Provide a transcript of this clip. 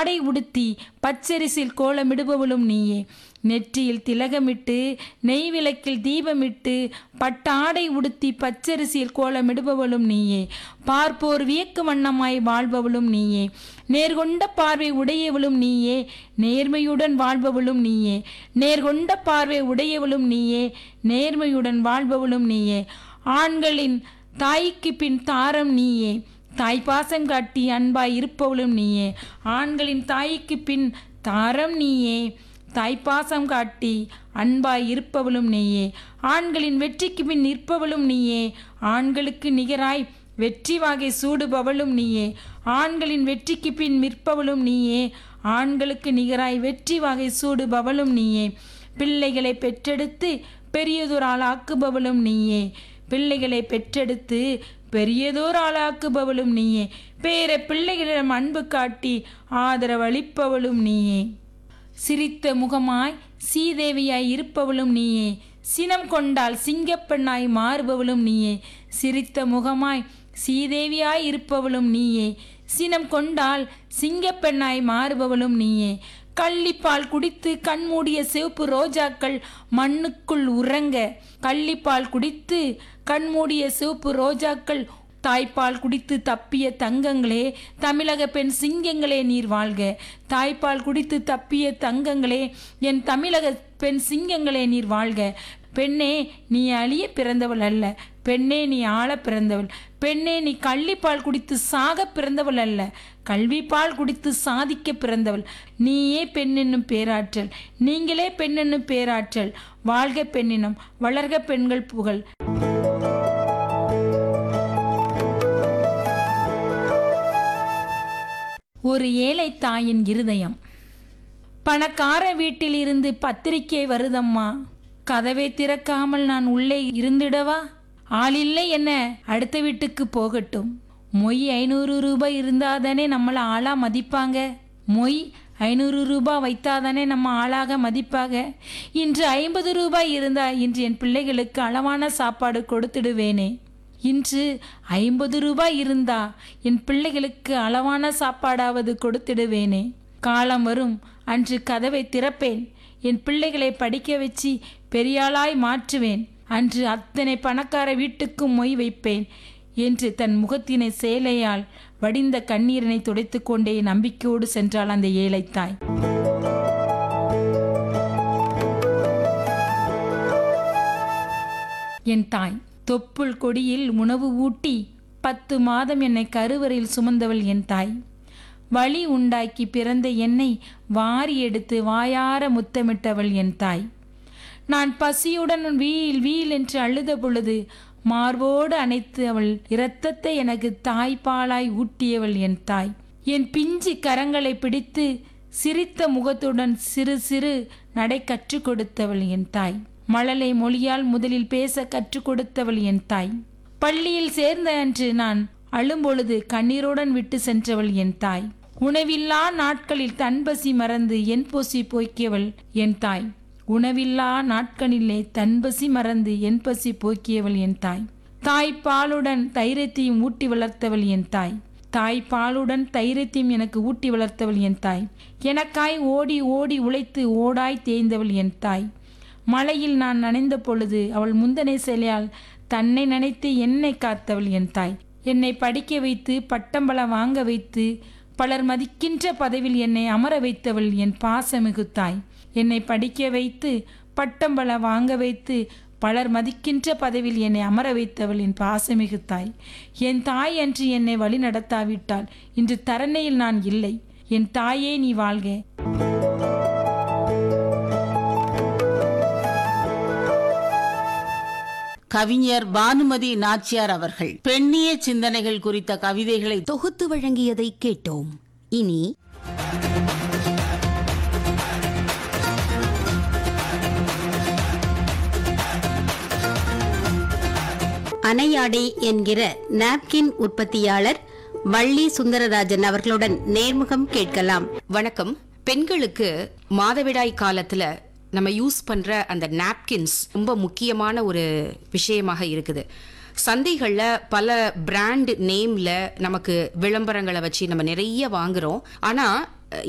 பட்டாடை உடுத்தி பச்சரிசில் கோலமிடுபவளும் நீயே நெற்றியில் திலகமிட்டு நெய் விளக்கில் தீபமிட்டு பட்டாடை உடுத்தி பச்சரிசியில் கோலமிடுபவளும் நீயே பார்ப்போர் வியக்கு வண்ணமாய் வாழ்பவளும் நீயே நேர்கொண்ட பார்வை உடையவளும் நீயே நேர்மையுடன் வாழ்பவளும் நீயே நேர்கொண்ட பார்வை உடையவளும் நீயே நேர்மையுடன் வாழ்பவளும் நீயே ஆண்களின் தாய்க்கு பின் தாரம் நீயே தாய்ப்பாசம் காட்டி அன்பாய் இருப்பவளும் நீயே ஆண்களின் தாய்க்கு பின் தாரம் நீயே தாய்ப்பாசம் காட்டி அன்பாய் இருப்பவளும் நீயே ஆண்களின் வெற்றிக்கு பின் நிற்பவளும் நீயே ஆண்களுக்கு நிகராய் வெற்றி வாகை சூடுபவளும் நீயே ஆண்களின் வெற்றிக்கு பின் நிற்பவளும் நீயே ஆண்களுக்கு நிகராய் வெற்றி வாகை சூடுபவளும் நீயே பிள்ளைகளை பெற்றெடுத்து பெரியதொரு ஆளாக்குபவளும் நீயே பிள்ளைகளை பெற்றெடுத்து பெரியதோர் ஆளாக்குபவளும் நீயே பேர பிள்ளைகளிடம் அன்பு காட்டி ஆதரவளிப்பவளும் நீயே சிரித்த முகமாய் சீதேவியாய் இருப்பவளும் நீயே சினம் கொண்டால் சிங்கப்பெண்ணாய் மாறுபவளும் நீயே சிரித்த முகமாய் சீதேவியாய் இருப்பவளும் நீயே சினம் கொண்டால் சிங்கப்பெண்ணாய் மாறுபவளும் நீயே கள்ளிப்பால் குடித்து கண்மூடிய சிவப்பு ரோஜாக்கள் மண்ணுக்குள் உறங்க கள்ளிப்பால் குடித்து கண்மூடிய சிவப்பு ரோஜாக்கள் தாய்ப்பால் குடித்து தப்பிய தங்கங்களே தமிழக பெண் சிங்கங்களே நீர் வாழ்க தாய்ப்பால் குடித்து தப்பிய தங்கங்களே என் தமிழக பெண் சிங்கங்களே நீர் வாழ்க பெண்ணே நீ அழிய பிறந்தவள் அல்ல பெண்ணே நீ ஆள பிறந்தவள் பெண்ணே நீ கள்ளிப்பால் குடித்து சாக பிறந்தவள் அல்ல கல்விப்பால் குடித்து சாதிக்க பிறந்தவள் நீயே பெண் என்னும் பேராற்றல் நீங்களே பெண் என்னும் பேராற்றல் வாழ்க பெண்ணினம் வளர்க பெண்கள் புகழ் ஒரு ஏழை தாயின் இருதயம் பணக்கார வீட்டில் இருந்து பத்திரிக்கை வருதம்மா கதவை திறக்காமல் நான் உள்ளே இருந்திடவா ஆளில்லை என்ன அடுத்த வீட்டுக்கு போகட்டும் மொய் ஐநூறு ரூபாய் இருந்தாதானே நம்மளை ஆளா மதிப்பாங்க மொய் ஐநூறு ரூபாய் வைத்தாதானே நம்ம ஆளாக மதிப்பாக இன்று ஐம்பது ரூபாய் இருந்தா இன்று என் பிள்ளைகளுக்கு அளவான சாப்பாடு கொடுத்துடுவேனே இன்று ஐம்பது ரூபாய் இருந்தா என் பிள்ளைகளுக்கு அளவான சாப்பாடாவது கொடுத்திடுவேனே காலம் வரும் அன்று கதவை திறப்பேன் என் பிள்ளைகளை படிக்க வச்சு பெரியாளாய் மாற்றுவேன் அன்று அத்தனை பணக்கார வீட்டுக்கும் மொய் வைப்பேன் என்று தன் முகத்தினை சேலையால் வடிந்த கண்ணீரினை துடைத்து கொண்டே நம்பிக்கையோடு சென்றாள் அந்த ஏழை தாய் என் தாய் தொப்புள் கொடியில் உணவு ஊட்டி பத்து மாதம் என்னை கருவறையில் சுமந்தவள் என் தாய் வழி உண்டாக்கி பிறந்த என்னை வாரி எடுத்து வாயார முத்தமிட்டவள் என் தாய் நான் பசியுடன் வீல் வீல் என்று அழுத பொழுது மார்போடு அணைத்து அவள் இரத்தத்தை எனக்கு தாய்ப்பாலாய் ஊட்டியவள் என் தாய் என் பிஞ்சு கரங்களை பிடித்து சிரித்த முகத்துடன் சிறு சிறு நடை கற்றுக் கொடுத்தவள் என் தாய் மழலை மொழியால் முதலில் பேச கற்றுக் கொடுத்தவள் என் தாய் பள்ளியில் சேர்ந்த அன்று நான் அழும்பொழுது கண்ணீருடன் விட்டு சென்றவள் என் தாய் உணவில்லா நாட்களில் தன்பசி மறந்து என் பொசி போக்கியவள் என் தாய் உணவில்லா நாட்களிலே தன்பசி மறந்து என் பசி போக்கியவள் என் தாய் தாய் பாலுடன் தைரியத்தையும் ஊட்டி வளர்த்தவள் என் தாய் தாய் பாலுடன் தைரியத்தையும் எனக்கு ஊட்டி வளர்த்தவள் என் தாய் எனக்காய் ஓடி ஓடி உழைத்து ஓடாய் தேய்ந்தவள் என் தாய் மழையில் நான் நனைந்த பொழுது அவள் முந்தனை செயலால் தன்னை நினைத்து என்னை காத்தவள் என் தாய் என்னை படிக்க வைத்து பட்டம் பல வாங்க வைத்து பலர் மதிக்கின்ற பதவியில் என்னை அமர வைத்தவள் என் பாசமிகு தாய் என்னை படிக்க வைத்து பட்டம் பல வாங்க வைத்து பலர் மதிக்கின்ற பதவியில் என்னை அமர வைத்தவள் என் பாசமிகு தாய் என் தாய் அன்று என்னை வழி நடத்தாவிட்டால் இன்று தரணையில் நான் இல்லை என் தாயே நீ வாழ்க கவிஞர் பானுமதி நாச்சியார் அவர்கள் பெண்ணிய சிந்தனைகள் குறித்த கவிதைகளை தொகுத்து வழங்கியதை கேட்டோம் இனி அணையாடை என்கிற நாப்கின் உற்பத்தியாளர் வள்ளி சுந்தரராஜன் அவர்களுடன் நேர்முகம் கேட்கலாம் வணக்கம் பெண்களுக்கு மாதவிடாய் காலத்துல நம்ம யூஸ் பண்ற அந்த நாப்கின்ஸ் ரொம்ப முக்கியமான ஒரு விஷயமாக இருக்குது சந்தைகள்ல பல பிராண்ட் நேம்ல நமக்கு விளம்பரங்களை வச்சு நம்ம நிறைய வாங்குறோம் ஆனா